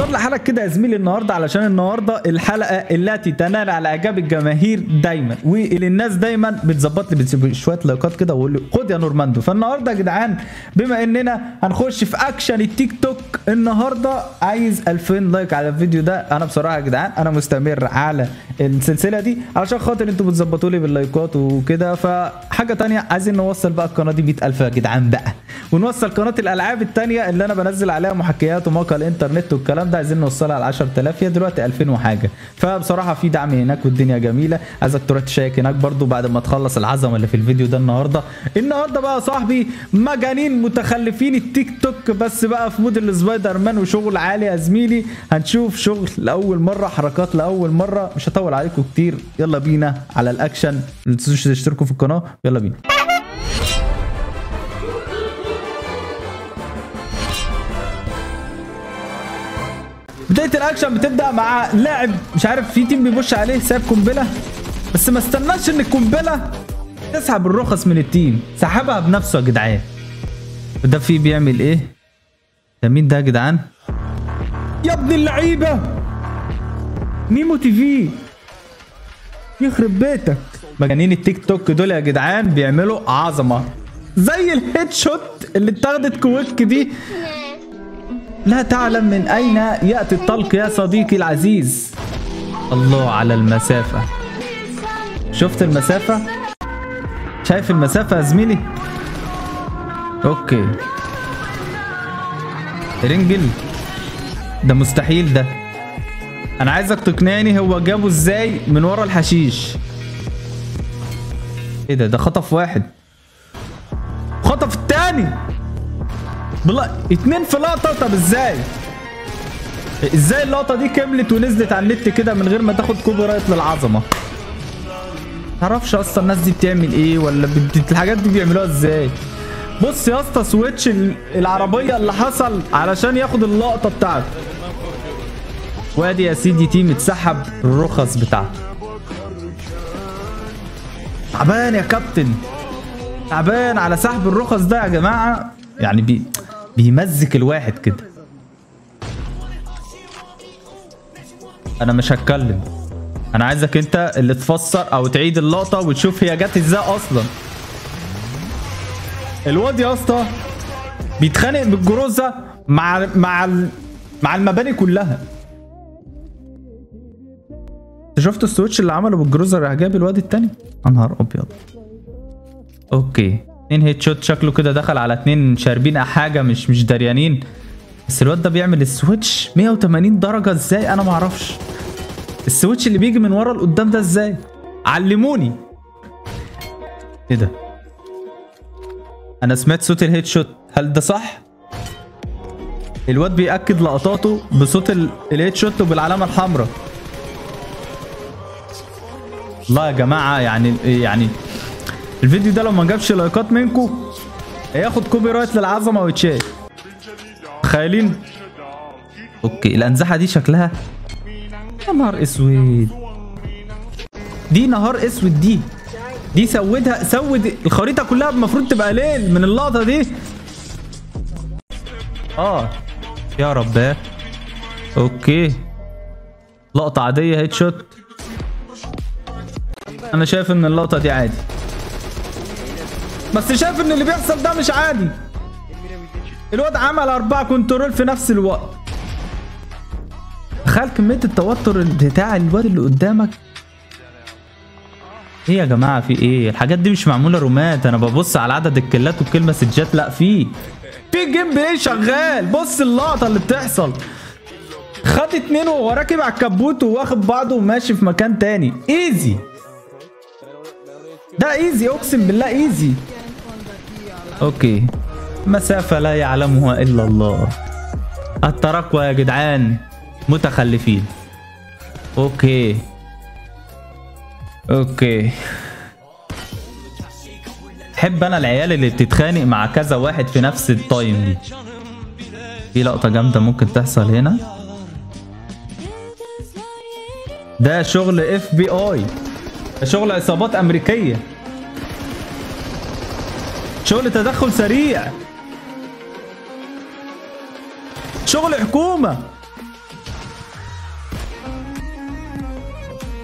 اختار لحالك كده يا زميلي النهارده علشان النهارده الحلقه التي تنال على اعجاب الجماهير دايما واللي الناس دايما بتظبط لي بتسيب شويه لايكات كده واقول لي خد يا نورماندو فالنهارده يا جدعان بما اننا هنخش في اكشن التيك توك النهارده عايز 2000 لايك على الفيديو ده انا بصراحه يا جدعان انا مستمر على السلسله دي علشان خاطر انتوا بتظبطوا لي باللايكات وكده فحاجه تانية عايزين نوصل بقى القناه دي 100000 يا جدعان بقى ونوصل قناه الالعاب التانية اللي انا بنزل عليها محاكيات وموقع الانترنت والكلام ده عايزين نوصلها ل 10000 هي دلوقتي 2000 وحاجه فبصراحه في دعم هناك والدنيا جميله عايزك تروح تشيك هناك برضو بعد ما تخلص العظمه اللي في الفيديو ده النهارده النهارده بقى يا صاحبي مجانين متخلفين التيك توك بس بقى في مود السبايدر مان وشغل عالي يا زميلي هنشوف شغل لاول مره حركات لاول مره مش هطول عليكم كتير يلا بينا على الاكشن ما تنسوش تشتركوا في القناه يلا بينا بدايه الاكشن بتبدا مع لاعب مش عارف في تيم بيبش عليه ساب قنبله بس ما استناش ان القنبله تسحب الرخص من التيم سحبها بنفسه يا جدعان وده فيه بيعمل ايه ده مين ده يا جدعان يا ابن اللعيبه ميمو تي في يخرب بيتك مجانين التيك توك دول يا جدعان بيعملوا عظمه زي الهيد شوت اللي اتاخدت كويك دي لا تعلم من أين يأتي الطلق يا صديقي العزيز الله على المسافة شفت المسافة شايف المسافة يا زميلي اوكي رنجل ده مستحيل ده انا عايزك تقنعني هو جابه ازاي من ورا الحشيش ايه ده ده خطف واحد خطف التاني بالله اتنين في لقطه طب ازاي ازاي اللقطه دي كملت ونزلت على النت كده من غير ما تاخد كوبي رايت للعظمه تعرفش اصلا الناس دي بتعمل ايه ولا بت... الحاجات دي بيعملوها ازاي بص يا اسطى سويتش العربيه اللي حصل علشان ياخد اللقطه بتاعته وادي يا سيدي تيم اتسحب الرخص بتاعته تعبان يا كابتن تعبان على سحب الرخص ده يا جماعه يعني بي بيمزك الواحد كده انا مش هتكلم انا عايزك انت اللي تفسر او تعيد اللقطه وتشوف هي جت ازاي اصلا الواد يا اسطى بيتخانق بالجروزه مع مع مع المباني كلها انت شفت السويتش اللي عمله بالجروزه راح جاب الواد التاني يا نهار ابيض اوكي اتنين هيت شوت شكله كده دخل على اتنين شاربين حاجه مش مش دريانين بس الواد ده بيعمل السويتش 180 درجه ازاي انا ما اعرفش السويتش اللي بيجي من ورا لقدام ده ازاي علموني ايه ده انا سمعت صوت الهيت شوت هل ده صح الواد بياكد لقطاته بصوت الهيت شوت وبالعلامه الحمراء الله يا جماعه يعني يعني الفيديو ده لو ما جابش لايكات منكم هياخد كوبي رايت للعظمه ويتشال تخيلين اوكي الانزحه دي شكلها يا نهار اسود دي نهار اسود دي دي سودها سود الخريطه كلها المفروض تبقى ليل من اللقطه دي اه يا رب اوكي لقطه عاديه هيد شوت انا شايف ان اللقطه دي عادي بس شايف ان اللي بيحصل ده مش عادي الواد عمل اربعة كنترول في نفس الوقت تخيل كمية التوتر بتاع الواد اللي قدامك ايه يا جماعة في ايه الحاجات دي مش معمولة رومات انا ببص على عدد الكلات والكل مسجات لا في في جيم بلاي شغال بص اللقطة اللي بتحصل خد اتنين وهو راكب على الكبوت وواخد بعضه وماشي في مكان تاني ايزي ده ايزي اقسم بالله ايزي اوكي مسافة لا يعلمها الا الله الترقوة يا جدعان متخلفين اوكي اوكي حب انا العيال اللي بتتخانق مع كذا واحد في نفس التايم دي في لقطة جامدة ممكن تحصل هنا ده شغل اف بي اي ده شغل عصابات امريكيه شغل تدخل سريع شغل حكومه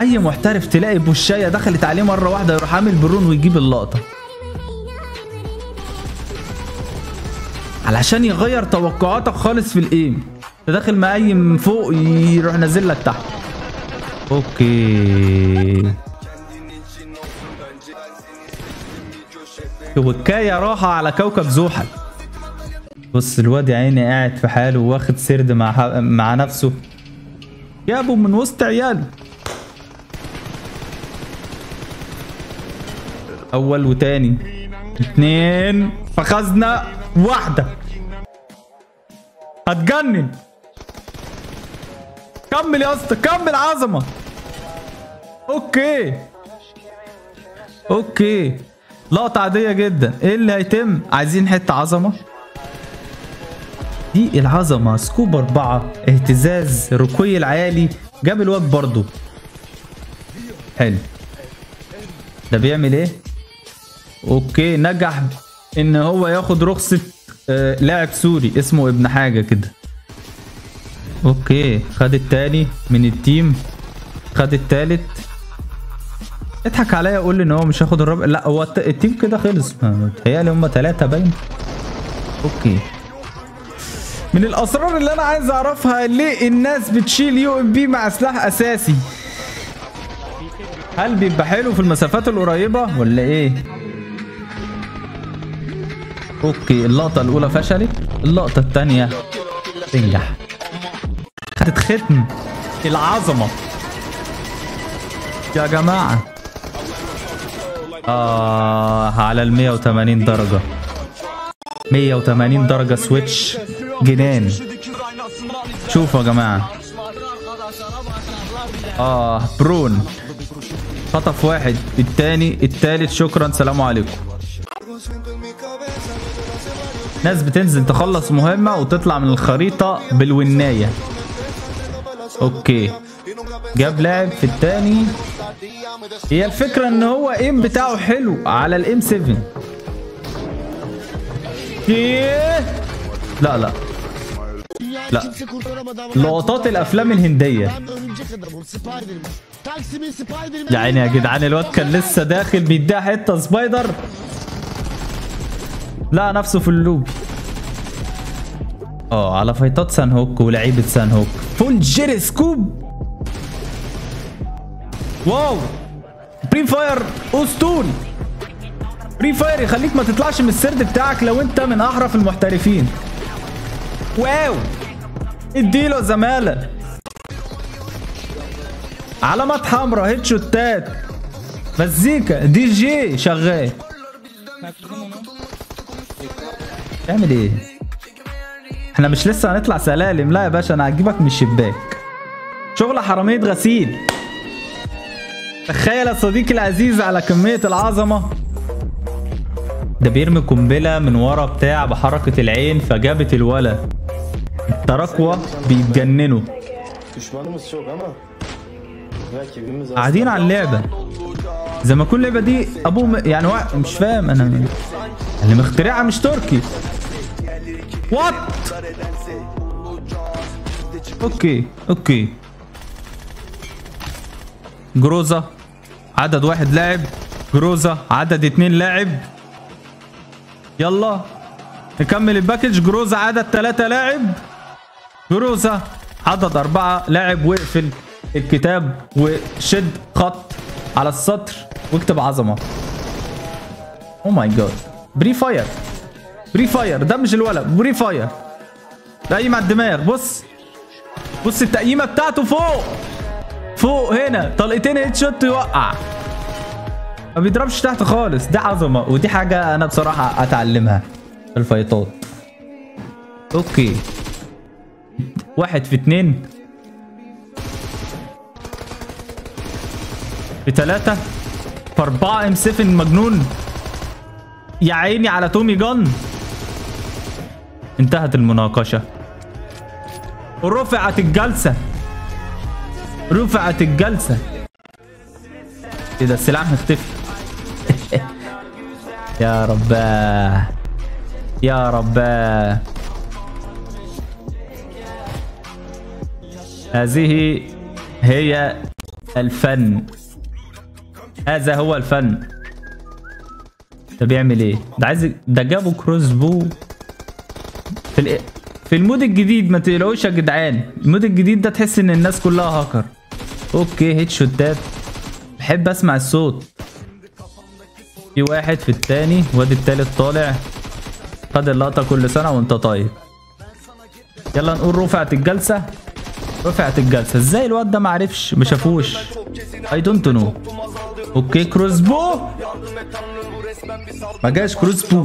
اي محترف تلاقي بوشايه دخلت عليه مره واحده يروح عامل برون ويجيب اللقطه علشان يغير توقعاتك خالص في الايم انت داخل مقيم من فوق يروح نازل لك تحت اوكي وكاية راحة على كوكب زحل بص الواد يا عيني قاعد في حاله واخد سرد مع ح- مع نفسه جابه من وسط عياله اول وتاني اتنين فخزنا واحدة هتجنن كمل يا اسطى كمل عظمة اوكي اوكي لقطة عادية جدا ايه اللي هيتم عايزين حتة عظمة دي العظمة سكوب أربعة اهتزاز ركوي العالي جاب الواد برضو حلو ده بيعمل ايه اوكي نجح ان هو ياخد رخصة آه لاعب سوري اسمه ابن حاجة كده اوكي خد التاني من التيم خد التالت اضحك عليا قول لي ان هو مش هياخد الرابع لا هو الت- التيم كده خلص متهيألي هم ثلاثة باين اوكي من الاسرار اللي انا عايز اعرفها ليه الناس بتشيل يو ام بي مع سلاح اساسي هل بيبقى حلو في المسافات القريبة ولا ايه اوكي اللقطة الاولى فشلت اللقطة الثانية تنجح خدت ختم العظمة يا جماعة آه على ال 180 درجة 180 درجة سويتش جنان شوفوا يا جماعة اه برون خطف واحد التاني التالت شكرا سلام عليكم ناس بتنزل تخلص مهمة وتطلع من الخريطة بالوناية اوكي جاب لاعب في التاني هي الفكرة ان هو ايم بتاعه حلو على الام 7 ايه لا لا لا لا. لقطات الافلام الهندية يا عيني يا جدعان الواد كان لسه داخل بيديها حتة سبايدر لقى نفسه في اللوب اه على فايتات سان هوك ولعيبة سان هوك فول جيري سكوب واو بري فاير اسطوري بري فاير يخليك ما تطلعش من السرد بتاعك لو انت من احرف المحترفين واو اديله زمالة علامات حمراء هيد شوتات مزيكا دي جي شغال تعمل ايه احنا مش لسه هنطلع سلالم لا يا باشا انا هجيبك من الشباك شغل حرامية غسيل تخيل يا صديقي العزيز على كمية العظمة ده بيرمي قنبلة من ورا بتاع بحركة العين فجابت الولا التراكوة بيتجننوا Düşmanımız çok ama rakibimiz قاعدين على اللعبة زي ما كل اللعبة دي ابوه م... يعني وا... مش فاهم انا اللي مخترعها مش تركي وات اوكي اوكي جروزة عدد واحد لاعب جروزة عدد اتنين لاعب يلا نكمل الباكج جروزة عدد ثلاثة لاعب جروزة عدد أربعة لاعب واقفل الكتاب وشد خط على السطر واكتب عظمة او ماي جاد بري فاير بري فاير ده مش الولد بري فاير تقييم على الدماغ بص بص التقييمة بتاعته فوق فوق هنا طلقتين هيد شوت يوقع ما بيضربش تحت خالص دي عظمة ودي حاجة أنا بصراحة أتعلمها في الفايتات أوكي واحد في اتنين في تلاتة في أربعة ام 7 مجنون يا عيني على تومي جان انتهت المناقشة ورفعت الجلسة رفعت الجلسة ايه ده السلاح مختفي يا رباه يا رباه هذه هي الفن هذا هو الفن ده بيعمل ايه ده عايز ده جابوا كروس بو في ال... في المود الجديد ما تقلقوش يا جدعان المود الجديد ده تحس ان الناس كلها هاكر اوكي هيت شوتات بحب اسمع الصوت في واحد في التاني وادي التالت طالع خد اللقطة كل سنة وانت طيب يلا نقول رفعت الجلسة رفعت الجلسة ازاي الواد ده معرفش ما شافوش اي دونت نو اوكي كروس بو ما جاش كروس بو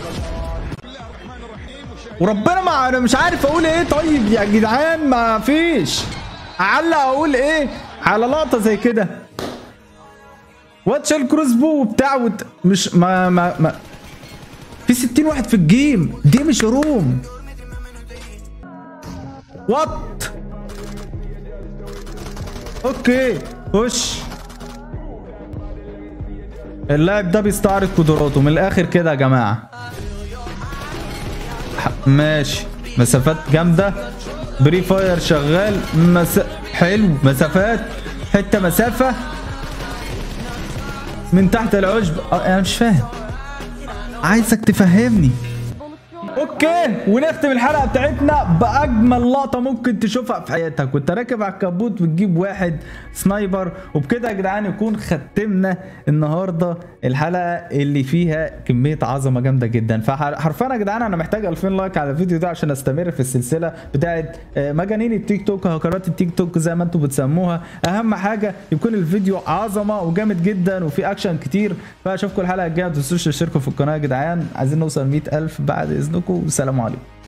وربنا ما انا مش عارف اقول ايه طيب يا جدعان ما فيش اعلق اقول ايه على لقطه زي كده واتش الكروس بو بتاع وت... مش ما ما ما في 60 واحد في الجيم دي مش روم وات اوكي خش اللاعب ده بيستعرض قدراته من الاخر كده يا جماعه ح- ماشي مسافات جامده بري فاير شغال مس... حلو مسافات حته مسافه من تحت العشب آه، انا مش فاهم عايزك تفهمني اوكي ونختم الحلقه بتاعتنا باجمل لقطه ممكن تشوفها في حياتك وانت راكب على الكبوت بتجيب واحد سنايبر وبكده يا جدعان يكون ختمنا النهارده الحلقه اللي فيها كميه عظمه جامده جدا فحرفيا يا جدعان انا محتاج 2000 لايك على الفيديو ده عشان استمر في السلسله بتاعت آه، مجانين التيك توك هكرات التيك توك زي ما انتم بتسموها اهم حاجه يكون الفيديو عظمه وجامد جدا وفي اكشن كتير فاشوفكم الحلقه الجايه ما تنسوش تشتركوا في القناه يا جدعان عايزين نوصل 100000 بعد اذنكم والسلام عليكم